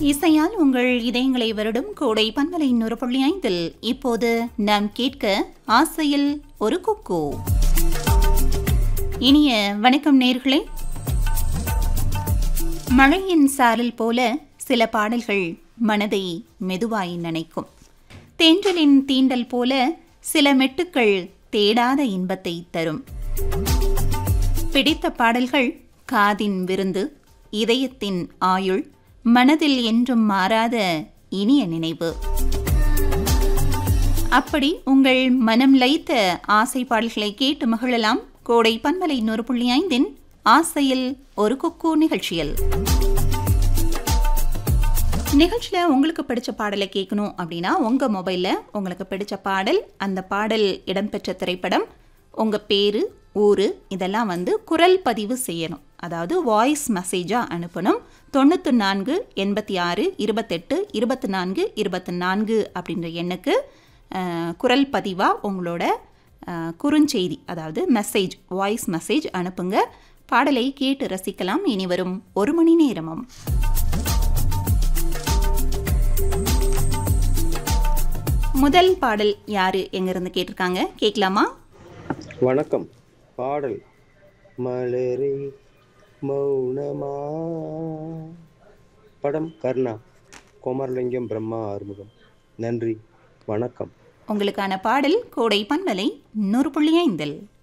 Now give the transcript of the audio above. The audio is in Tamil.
இசையால் உங்கள் இதயங்களை வருடும் கோடை பன்மலை நூறு புள்ளி ஐந்தில் இப்போது நாம் கேட்க ஆசையில் ஒரு குக்கு இனிய வணக்கம் நேர்களே மழையின் சாரல் போல சில பாடல்கள் மனதை மெதுவாய் நனைக்கும் தென்றலின் தீண்டல் போல சில மெட்டுக்கள் தேடாத இன்பத்தை தரும் பிடித்த பாடல்கள் காதின் விருந்து இதயத்தின் ஆயுள் மனதில் என்றும் மாறாத இனிய நினைவு அப்படி உங்கள் மனம் லயித்த ஆசை பாடல்களை கேட்டு மகிழலாம் கோடை பன்மலை நூறு புள்ளி ஐந்தின் ஆசையில் ஒரு குக்கு நிகழ்ச்சியில் நிகழ்ச்சியில் உங்களுக்கு பிடிச்ச பாடலை கேட்கணும் அப்படின்னா உங்கள் மொபைலில் உங்களுக்கு பிடிச்ச பாடல் அந்த பாடல் இடம்பெற்ற திரைப்படம் உங்கள் பேர் ஊர் இதெல்லாம் வந்து குரல் பதிவு செய்யணும் அதாவது வாய்ஸ் மெசேஜாக அனுப்பணும் தொண்ணூற்றி நான்கு எண்பத்தி ஆறு இருபத்தெட்டு இருபத்தி நான்கு இருபத்தி நான்கு அப்படின்ற எண்ணுக்கு அஹ், குரல் பதிவாக உங்களோட அஹ், குறுஞ்செய்தி அதாவது மெசேஜ் வாய்ஸ் மெசேஜ் அனுப்புங்க பாடலை கேட்டு ரசிக்கலாம் இனி வரும் ஒரு மணி நேரமும் முதல் பாடல் யாரு எங்கிருந்து கேட்டிருக்காங்க கேட்கலாமா வணக்கம் பாடல் மலரே மௌனமா படம் கர்ணா குமாரலிங்கம் பிரம்மா ஆறுமுகம் நன்றி வணக்கம் உங்களுக்கான பாடல் கோடை பன்மலை நூறு புள்ளி ஐந்தில்